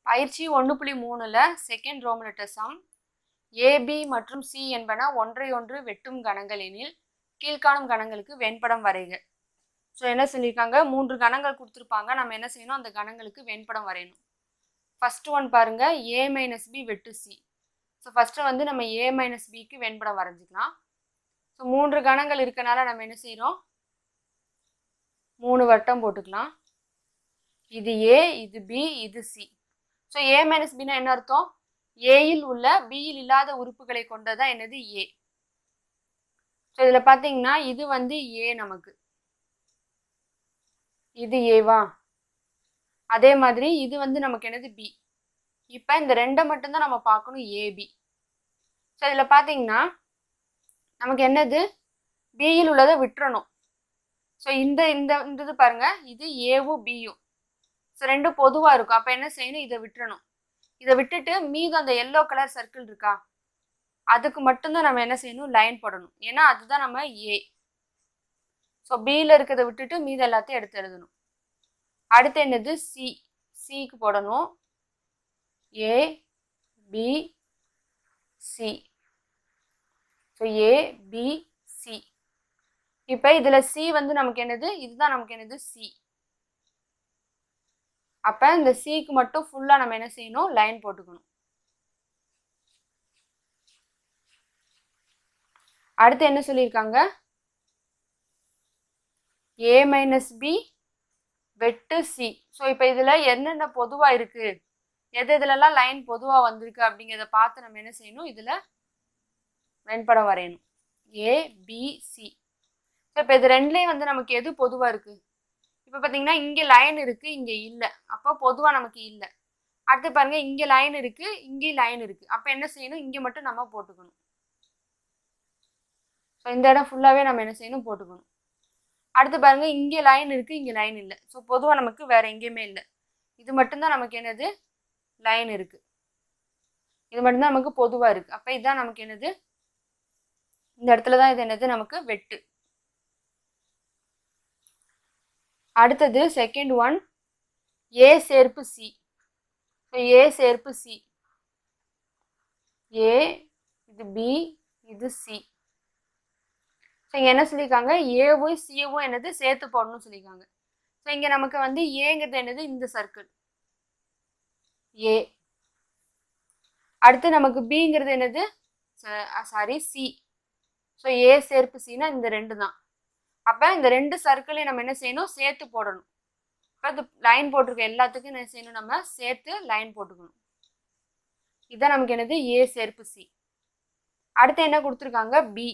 பயிற்சி ஒன்று புள்ளி மூணில் செகண்ட் ரோமலெட்டர் சம் ஏபி மற்றும் சி என்பன ஒன்றை ஒன்று வெட்டும் கணங்கள் எனில் கீழ்காணும் கணங்களுக்கு வெண்படம் வரைக ஸோ என்ன சொல்லியிருக்காங்க மூன்று கணங்கள் கொடுத்துருப்பாங்க நம்ம என்ன செய்யணும் அந்த கணங்களுக்கு வெண்படம் வரையணும் ஃபர்ஸ்ட் ஒன் பாருங்க ஏ மைனஸ் பி வெட்டு சி ஸோ ஃபஸ்ட்டு வந்து நம்ம ஏ மைனஸ் பிக்கு வெண்படம் வரைஞ்சிக்கலாம் ஸோ மூன்று கணங்கள் இருக்கனால நம்ம என்ன செய்கிறோம் மூணு வட்டம் போட்டுக்கலாம் இது ஏ இது பி இது சி ஸோ ஏ மைனஸ் பின்னா என்ன அர்த்தம் ஏயில் உள்ள பியில் இல்லாத உறுப்புகளை கொண்டதான் என்னது ஏ ஸோ இதில் பார்த்தீங்கன்னா இது வந்து ஏ நமக்கு இது ஏவா அதே மாதிரி இது வந்து நமக்கு என்னது பி இப்போ இந்த ரெண்டை மட்டும்தான் நம்ம பார்க்கணும் ஏபி ஸோ இதில் பார்த்தீங்கன்னா நமக்கு என்னது பியில் உள்ளதை விட்டுறணும் ஸோ இந்த இந்த இந்த இது பாருங்க இது ஏவும் பியும் ஸோ ரெண்டும் பொதுவாக இருக்கும் அப்போ என்ன செய்யணும் இதை விட்டுறணும் இதை விட்டுட்டு மீதம் அந்த எல்லோ கலர் சர்க்கிள் இருக்கா அதுக்கு மட்டும்தான் நம்ம என்ன செய்யணும் லைன் போடணும் ஏன்னா அதுதான் நம்ம ஏ ஸோ பியில் இருக்கிறத விட்டுட்டு மீதம் எல்லாத்தையும் எடுத்து எழுதணும் அடுத்து என்னது சி சிக்கு போடணும் A B C so A B C இப்போ இதில் சி வந்து நமக்கு என்னது இதுதான் நமக்கு என்னது சி அப்போ இந்த சிக்கு மட்டும் ஃபுல்லாக நம்ம என்ன செய்யணும் லைன் போட்டுக்கணும் அடுத்து என்ன சொல்லியிருக்காங்க ஏ மைனஸ் பி வெட்டு சி ஸோ இப்போ இதில் என்னென்ன பொதுவாக இருக்குது எது இதுலலாம் லைன் பொதுவாக வந்திருக்கு அப்படிங்கிறத பார்த்து நம்ம என்ன செய்யணும் இதில் வெண்படம் வரையணும் ஏ பி சி ஸோ இப்போ இது ரெண்டுலேயும் வந்து நமக்கு எது பொதுவாக இருக்குது இப்போ பார்த்தீங்கன்னா இங்கே லைன் இருக்குது இங்கே இல்லை அப்போ பொதுவாக நமக்கு இல்லை அடுத்து பாருங்க இங்கே லைன் இருக்குது இங்கேயும் லைன் இருக்குது அப்போ என்ன செய்யணும் இங்கே மட்டும் நம்ம போட்டுக்கணும் ஸோ இந்த இடம் ஃபுல்லாகவே நம்ம என்ன செய்யணும் போட்டுக்கணும் அடுத்து பாருங்க இங்கே லைன் இருக்குது இங்கே லைன் இல்லை ஸோ பொதுவாக நமக்கு வேற எங்கேயுமே இல்லை இது மட்டும்தான் நமக்கு என்னது லைன் இருக்குது இது மட்டும்தான் நமக்கு பொதுவாக இருக்குது அப்போ இதுதான் நமக்கு என்னது இந்த இடத்துல தான் இது என்னது நமக்கு வெட்டு அடுத்தது செகண்ட் ஒன் ஏ சேர்ப்பு சி ஸோ ஏ சேர்ப்பு சி ஏ இது பி இது சி ஸோ இங்கே என்ன சொல்லியிருக்காங்க ஏவும் சியும் என்னது சேர்த்து போடணும்னு சொல்லியிருக்காங்க ஸோ இங்கே நமக்கு வந்து ஏங்கிறது என்னது இந்த சர்க்கிள் ஏ அடுத்து நமக்கு பிங்கிறது என்னது சாரி சி ஸோ ஏ சேர்ப்பு சினா இந்த ரெண்டு தான் அப்போ இந்த ரெண்டு சர்க்கிளையும் நம்ம என்ன செய்யணும் சேர்த்து போடணும் இப்போ இது லைன் போட்டிருக்க எல்லாத்துக்கும் என்ன செய்யணும் நம்ம சேர்த்து லைன் போட்டுக்கணும் இதுதான் நமக்கு என்னது ஏ சேர்ப்பு சி அடுத்து என்ன கொடுத்துருக்காங்க பி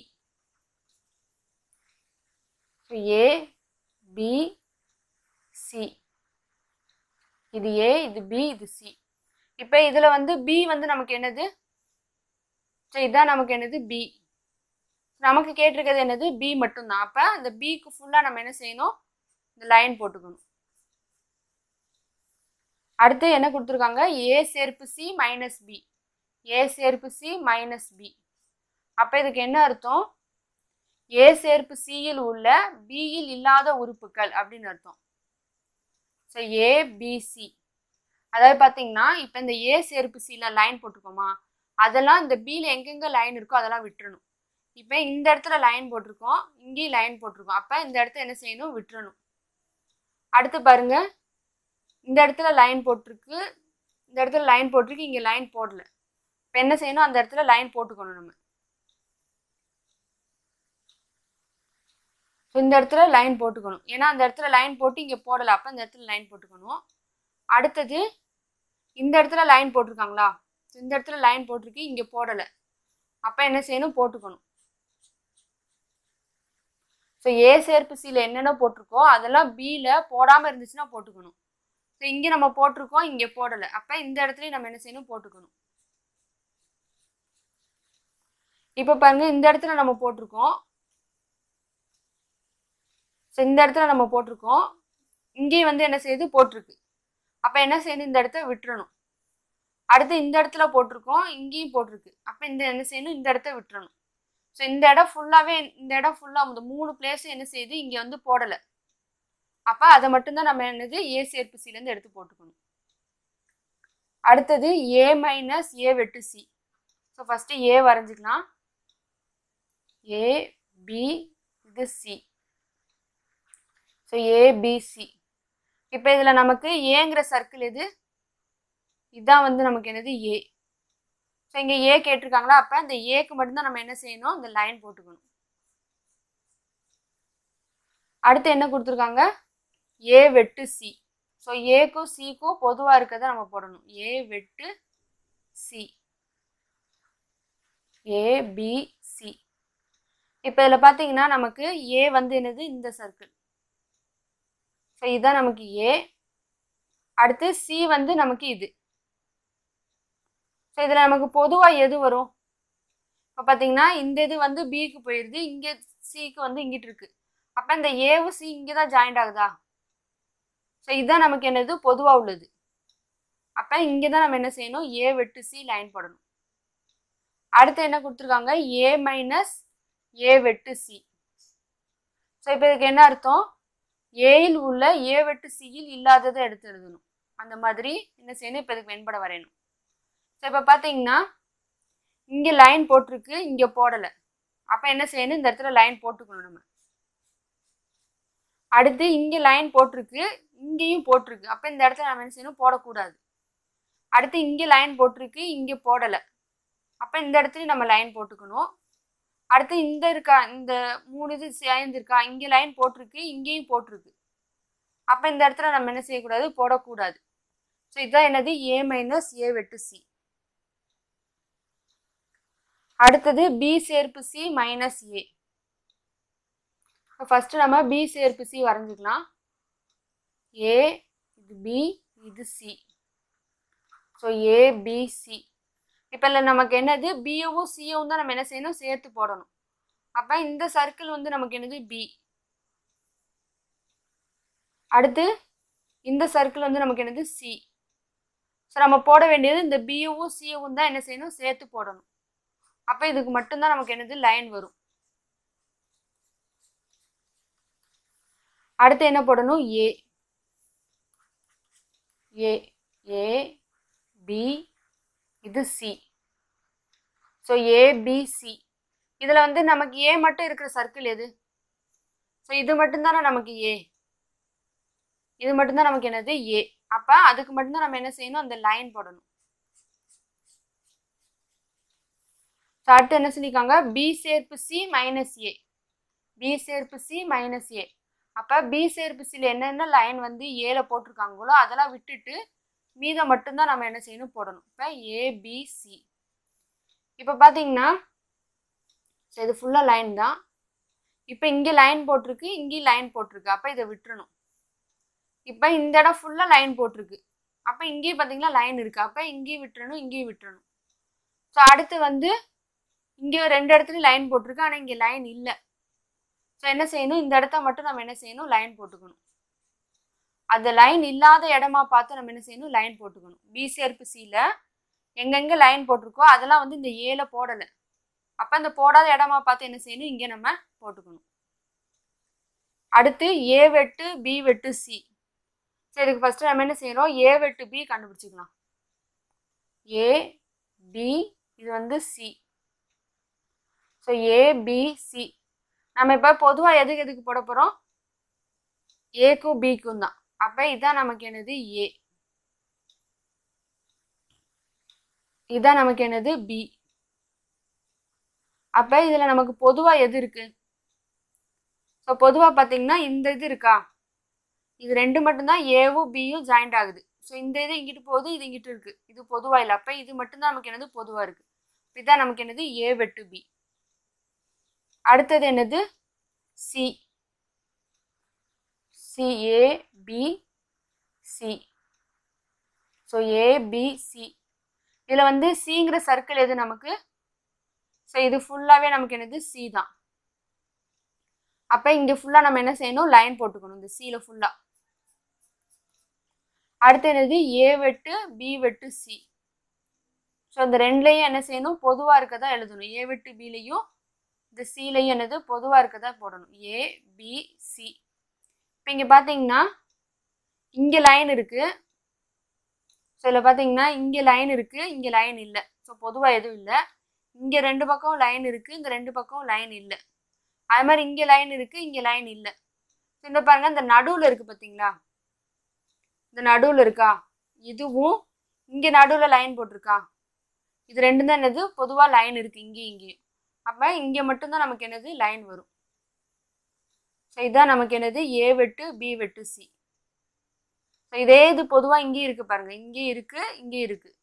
ஏ பி சி இது ஏ இது பி இது சி இப்போ இதில் வந்து பி வந்து நமக்கு என்னது ஸோ இதுதான் நமக்கு என்னது பி நமக்கு கேட்டிருக்கிறது என்னது பி மட்டும்தான் அப்போ இந்த பிக்கு ஃபுல்லாக நம்ம என்ன செய்யணும் இந்த லைன் போட்டுக்கணும் அடுத்து என்ன கொடுத்துருக்காங்க ஏ சேர்ப்பு சி மைனஸ் பி ஏ சேர்ப்பு சி மைனஸ் பி அப்போ இதுக்கு என்ன அர்த்தம் ஏ சேர்ப்பு சியில் உள்ள பியில் இல்லாத உறுப்புகள் அப்படின்னு அர்த்தம் ஸோ ஏ பிசி அதாவது பார்த்தீங்கன்னா இப்போ இந்த ஏ சேர்ப்பு சியில் லைன் போட்டிருக்கோமா அதெல்லாம் இந்த பியில் எங்கெங்கே லைன் இருக்கோ அதெல்லாம் விட்டுறணும் இப்போ இந்த இடத்துல லைன் போட்டிருக்கோம் இங்கேயும் லைன் போட்டிருக்கோம் அப்போ இந்த இடத்த என்ன செய்யணும் விட்டுறணும் அடுத்து பாருங்க இந்த இடத்துல லைன் போட்டிருக்கு இந்த இடத்துல லைன் போட்டிருக்கு இங்கே லைன் போடல இப்போ என்ன செய்யணும் அந்த இடத்துல லைன் போட்டுக்கணும் நம்ம இந்த இடத்துல லைன் போட்டுக்கணும் ஏன்னா அந்த இடத்துல லைன் போட்டு இங்கே போடலை அப்போ இந்த இடத்துல லைன் போட்டுக்கணும் அடுத்தது இந்த இடத்துல லைன் போட்டிருக்காங்களா இந்த இடத்துல லைன் போட்டிருக்கு இங்கே போடலை அப்போ என்ன செய்யணும் போட்டுக்கணும் ஸோ ஏ சேர்ப்பு சியில் என்னென்ன போட்டிருக்கோ அதெல்லாம் பியில் போடாமல் இருந்துச்சுன்னா போட்டுக்கணும் ஸோ இங்கே நம்ம போட்டிருக்கோம் இங்கே போடலை அப்போ இந்த இடத்துலையும் நம்ம என்ன செய்யணும் போட்டுக்கணும் இப்போ பாருங்க இந்த இடத்துல நம்ம போட்டிருக்கோம் ஸோ இந்த இடத்துல நம்ம போட்டிருக்கோம் இங்கேயும் வந்து என்ன செய்யுது போட்டிருக்கு அப்போ என்ன செய்யணும் இந்த இடத்த விட்டுறணும் அடுத்து இந்த இடத்துல போட்டிருக்கோம் இங்கேயும் போட்டிருக்கு அப்போ இந்த என்ன செய்யணும் இந்த இடத்த விட்டுறணும் ஸோ இந்த இடம் ஃபுல்லாகவே இந்த இடம் ஃபுல்லாக இந்த மூணு பிளேஸும் என்ன செய்யுது இங்கே வந்து போடலை அப்போ அதை மட்டும்தான் நம்ம என்னது ஏ சேர்ப்பு சிலேருந்து எடுத்து போட்டுக்கணும் அடுத்தது ஏ மைனஸ் ஏ வெட்டு சி ஸோ ஃபஸ்ட்டு ஏ வரைஞ்சிக்கலாம் ஏ பி இது சி ஸோ ஏபிசி இப்போ இதில் நமக்கு ஏங்கிற சர்க்கிள் எது இதான் வந்து நமக்கு என்னது ஏ ஸோ இங்கே ஏ கேட்டிருக்காங்களா அப்போ அந்த ஏக்கு மட்டும்தான் நம்ம என்ன செய்யணும் இந்த லைன் போட்டுக்கணும் அடுத்து என்ன கொடுத்துருக்காங்க ஏ வெட்டு சி ஸோ ஏக்கும் சிக்கும் பொதுவாக இருக்கிறத நம்ம போடணும் ஏ வெட்டு சி ஏபிசி இப்போ இதில் பார்த்தீங்கன்னா நமக்கு ஏ வந்து என்னது இந்த சர்க்கிள் ஸோ இதுதான் நமக்கு ஏ அடுத்து சி வந்து நமக்கு இது ஸோ இதில் நமக்கு பொதுவாக எது வரும் இப்போ பார்த்தீங்கன்னா இந்த இது வந்து பிக்கு போயிடுது இங்கே சிக்கு வந்து இங்கிட்டு இருக்கு அப்போ இந்த ஏவும் சி இங்கே தான் ஜாயிண்ட் ஆகுதா ஸோ இதுதான் நமக்கு என்னது பொதுவாக உள்ளது அப்போ இங்கே தான் நம்ம என்ன செய்யணும் ஏ வெட்டு சி லைன் போடணும் அடுத்து என்ன கொடுத்துருக்காங்க ஏ மைனஸ் ஏ வெட்டு சி ஸோ இப்போ இதுக்கு என்ன அர்த்தம் ஏயில் உள்ள ஏ வெட்டு சியில் இல்லாததை எடுத்து எழுதணும் அந்த மாதிரி என்ன செய்யணும் இப்போ இதுக்கு வெண்பட வரையணும் ஸோ இப்போ பார்த்தீங்கன்னா இங்கே லைன் போட்டிருக்கு இங்கே போடலை அப்போ என்ன செய்யணும் இந்த இடத்துல லைன் போட்டுக்கணும் நம்ம அடுத்து இங்கே லைன் போட்டிருக்கு இங்கேயும் போட்டிருக்கு அப்போ இந்த இடத்துல நம்ம என்ன செய்யணும் போடக்கூடாது அடுத்து இங்கே லைன் போட்டிருக்கு இங்கே போடலை அப்போ இந்த இடத்துலையும் நம்ம லைன் போட்டுக்கணும் அடுத்து இந்த இருக்கா இந்த மூணு இது சேர்ந்துருக்கா இங்கே லைன் போட்டிருக்கு இங்கேயும் போட்டிருக்கு அப்போ இந்த இடத்துல நம்ம என்ன செய்யக்கூடாது போடக்கூடாது ஸோ இதுதான் என்னது ஏ மைனஸ் ஏ வெட்டு சி அடுத்தது பி சேர்ப்பு சி மைனஸ் ஏ ஃபஸ்ட்டு நம்ம பி சேர்ப்பு சி வரைஞ்சிக்கலாம் ஏ இது பி இது சி ஸோ ஏபிசி இப்போ இல்லை நமக்கு என்னது பியும் சியும் தான் நம்ம என்ன செய்யணும் சேர்த்து போடணும் அப்போ இந்த சர்க்கிள் வந்து நமக்கு என்னது பி அடுத்து இந்த சர்க்கிள் வந்து நமக்கு என்னது சி ஸோ நம்ம போட வேண்டியது இந்த பியும் சியும் தான் என்ன செய்யணும் சேர்த்து போடணும் அப்போ இதுக்கு மட்டும்தான் நமக்கு என்னது லைன் வரும் அடுத்து என்ன போடணும் ஏ ஏ ஏ பி இது சி ஸோ ஏபிசி இதில் வந்து நமக்கு ஏ மட்டும் இருக்கிற சர்க்கிள் எது ஸோ இது மட்டும்தானே நமக்கு ஏ இது மட்டும்தான் நமக்கு என்னது ஏ அப்போ அதுக்கு மட்டும்தான் நம்ம என்ன செய்யணும் அந்த லைன் போடணும் ஸோ அடுத்து என்ன சொல்லியிருக்காங்க பி சேர்ப்பு சி மைனஸ் ஏ பி சேர்ப்பு சி மைனஸ் ஏ அப்போ பி சேர்ப்பு சியில் என்னென்ன லைன் வந்து ஏல போட்டிருக்காங்களோ அதெல்லாம் விட்டுட்டு மீதம் மட்டும்தான் நம்ம என்ன செய்யணும் போடணும் இப்போ ஏபிசி இப்போ பார்த்தீங்கன்னா ஸோ இது ஃபுல்லாக லைன் தான் இப்போ இங்கே லைன் போட்டிருக்கு இங்கேயும் லைன் போட்டிருக்கு அப்போ இதை விட்டுறணும் இப்போ இந்த இடம் ஃபுல்லாக லைன் போட்டிருக்கு அப்போ இங்கேயும் பார்த்தீங்கன்னா லைன் இருக்குது அப்போ இங்கேயும் விட்டுறணும் இங்கேயும் விட்டுறணும் ஸோ அடுத்து வந்து இங்கே ரெண்டு இடத்துலையும் லைன் போட்டிருக்கு ஆனால் இங்கே லைன் இல்லை ஸோ என்ன செய்யணும் இந்த இடத்த மட்டும் நம்ம என்ன செய்யணும் லைன் போட்டுக்கணும் அந்த லைன் இல்லாத இடமா பார்த்து நம்ம என்ன செய்யணும் லைன் போட்டுக்கணும் பி சேர்ப்பு சியில் எங்கெங்கே லைன் போட்டிருக்கோ அதெல்லாம் வந்து இந்த ஏல போடலை அப்போ அந்த போடாத இடமா பார்த்து என்ன செய்யணும் இங்கே நம்ம போட்டுக்கணும் அடுத்து ஏ வெட்டு பி வெட்டு சி சரி இதுக்கு ஃபஸ்ட்டு நம்ம என்ன செய்யறோம் ஏ வெட்டு பி கண்டுபிடிச்சிக்கலாம் ஏ பி இது வந்து C so A B C நம்ம இப்போ பொதுவாக எதுக்கு எதுக்கு போட போகிறோம் ஏக்கும் பிக்கும் தான் அப்போ இதான் நமக்கு என்னது ஏ இதான் நமக்கு என்னது பி அப்போ இதில் நமக்கு பொதுவாக எது இருக்கு ஸோ பொதுவாக பார்த்தீங்கன்னா இந்த இது இருக்கா இது ரெண்டு மட்டும்தான் ஏவும் பியும் ஜாயிண்ட் ஆகுது ஸோ இந்த இது இங்கிட்டு போகுது இது இங்கிட்டு இருக்கு இது பொதுவாக இல்லை அப்போ இது மட்டும்தான் நமக்கு என்னது பொதுவாக இருக்கு இதான் நமக்கு என்னது ஏ வெட்டு பி அடுத்தது என்னது C C A B C so A B C இதில் வந்து சிங்கிற சர்க்கிள் எது நமக்கு ஸோ இது ஃபுல்லாகவே நமக்கு என்னது சி தான் அப்போ இங்கே ஃபுல்லாக நம்ம என்ன செய்யணும் லைன் போட்டுக்கணும் இந்த சியில் ஃபுல்லாக அடுத்து என்னது ஏ வெட்டு பி வெட்டு சி ஸோ இந்த ரெண்டுலேயும் என்ன செய்யணும் பொதுவாக இருக்கதா எழுதணும் ஏ வெட்டு பிலையும் இந்த சிலையும் என்னது பொதுவாக இருக்கதா போடணும் ஏ பி சி இப்போ இங்கே பார்த்தீங்கன்னா இங்கே லைன் இருக்குது ஸோ இதில் பார்த்தீங்கன்னா இங்கே லைன் இருக்குது இங்கே லைன் இல்லை ஸோ பொதுவாக எதுவும் இல்லை இங்கே ரெண்டு பக்கம் லைன் இருக்குது இந்த ரெண்டு பக்கம் லைன் இல்லை அது மாதிரி இங்கே லைன் இருக்குது இங்கே லைன் இல்லை ஸோ இந்த பாருங்க இந்த நடுவில் இருக்குது பார்த்தீங்களா இந்த நடுவில் இருக்கா இதுவும் இங்கே நடுவில் லைன் போட்டிருக்கா இது ரெண்டும் தான் என்னது பொதுவாக லைன் இருக்குது இங்கேயும் இங்கேயும் அப்போ இங்கே மட்டும்தான் நமக்கு என்னது லைன் வரும் ஸோ இதுதான் நமக்கு என்னது ஏ வெட்டு பி வெட்டு சி ஸோ இதே இது பொதுவாக இங்கேயும் இருக்குது பாருங்கள் இங்கேயும் இருக்குது இங்கேயும் இருக்குது